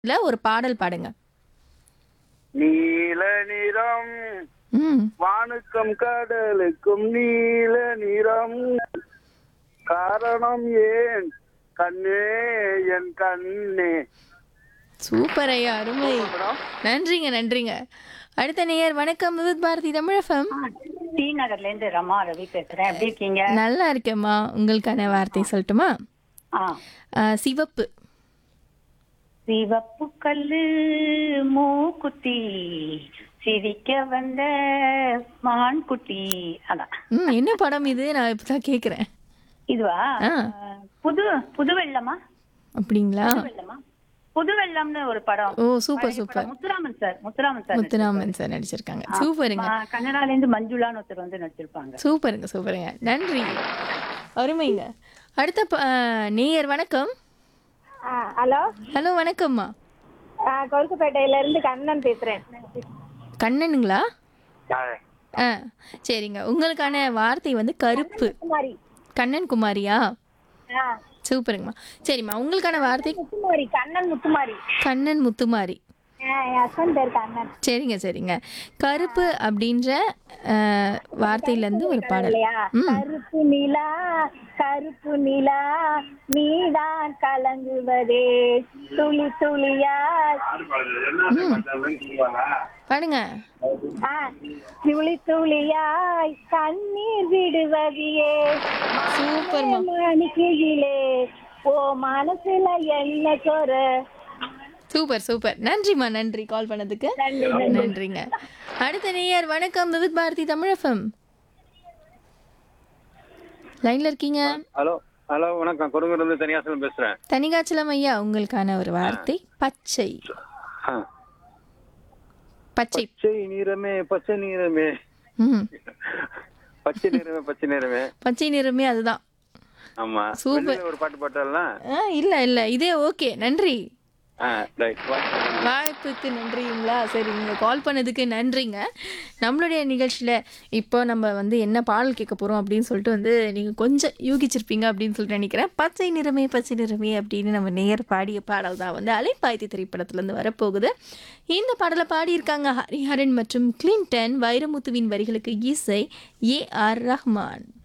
இல்ல ஒரு பாடல் பாடுங்க நீல நிறம் ம் வானுக்கும் கடலுக்கும் நீல நிறம் காரணம் ஏன் கண்ணே என் கண்ணே சூப்பர் ஐயா அருமை நன்றிங்க நன்றிங்க அடுத்த நேயர் வணக்கம் விவித் பாரதி தமிழகம் டி நகர்ல இருந்து ரமா ரவி பேசுறேன் எப்படி இருக்கீங்க நல்லா இருக்கேம்மா உங்களுக்கான வார்த்தை சொல்லட்டுமா ஆ ஆ, சிவப்பு சிவப்பு கல்லு மூக்குத்தி சிரிக்க வந்த மான் குட்டி அதான் ம் என்ன படம் இது நான் இப்பதான் கேக்குறேன் இதுவா ஆ. அஹ், புது புது வெள்ளமா அப்படிங்களா புது வெள்ளமா புது வெள்ளம்னு ஒரு படம் ஓ சூப்பர் பழைய சூப்பர் படம். Muthuraman sir Muthuraman sir Muthuraman sir நடிச்சிருக்காங்க சூப்பருங்க ஆ, கன்னடால இருந்து மஞ்சுளான்னு ஒருத்தர் வந்து நடிச்சிருப்பாங்க சூப்பருங்க சூப்பருங்க நன்றி அருமைங்க அடுத்த ப- ஆ, நேயர் வணக்கம் ஹலோ ஹலோ வணக்கம்மா கொலுக்குப்பேட்டையில இருந்து கண்ணன் பேசுறேன் கண்ணனுங்களா ஆ சரிங்க உங்களுக்கான வார்த்தை வந்து கருப்பு குமாரி கண்ணன் குமாரியா ஆ, சூப்பருங்கம்மா சரிம்மா உங்களுக்கான வார்த்தை முத்துமாரி கண்ணன் முத்துமாரி கண்ணன் முத்துமாரி ஆ, என் ஹஸ்பண்ட் பேர் கண்ணன் சரிங்க சரிங்க கருப்பு அப்படின்ற ஆ, வார்த்தையிலேருந்து ஒரு பாடல் இல்லையா ம் கருப்பு நிலா கருப்பு நிலா நீதான் கலங்குவதே துளி துளியா பாடுங்க ஆ, துளி துளியாய் கண்ணீர் விடுவதியே சூப்பர்மா மணிக்கிலே ஓ மனசுல என்ன குற சூப்பர் சூப்பர் நன்றிம்மா நன்றி கால் பண்ணதுக்கு நன்றிங்க அடுத்த நேயர் வணக்கம் விவித் பாரதி தமிழகம் லைன்ல இருக்கீங்க ஹலோ ஹலோ வணக்கம் கொடுங்கூர்லேருந்து தனியாசலம் பேசுறேன் தனிகாச்சலம் ஐயா உங்களுக்கான ஒரு வார்த்தை பச்சை ஆ. பச்சை பச்சை நிறமே பச்சை நிறமே ம் பச்சை நிறமே பச்சை நிறமே பச்சை நிறமே அதுதான் ஆமா சூப்பர். வெளியில ஒரு பாட்டு பாட்டலாம் ஆ இல்ல இல்ல இதே ஓகே நன்றி ஆ ரைட் வாய்ப்புக்கு நன்றிங்களா சரி நீங்கள் கால் பண்ணதுக்கு நன்றிங்க நம்மளுடைய நிகழ்ச்சியில் இப்போ நம்ம வந்து என்ன பாடல் கேட்க போகிறோம் அப்படின்னு சொல்லிட்டு வந்து நீங்கள் கொஞ்சம் யூகிச்சிருப்பீங்க அப்படின்னு சொல்லிட்டு நினைக்கிறேன் பச்சை நிறமே பச்சை நிறமே அப்படின்னு நம்ம நேர் பாடிய பாடல் தான் வந்து அலைப்பாய்த்தி திரைப்படத்துலேருந்து வரப்போகுது இந்த பாடலை பாடியிருக்காங்க ஹரிஹரன் மற்றும் கிளின்டன் வைரமுத்துவின் வரிகளுக்கு இசை ஏ ஆர் ரஹ்மான்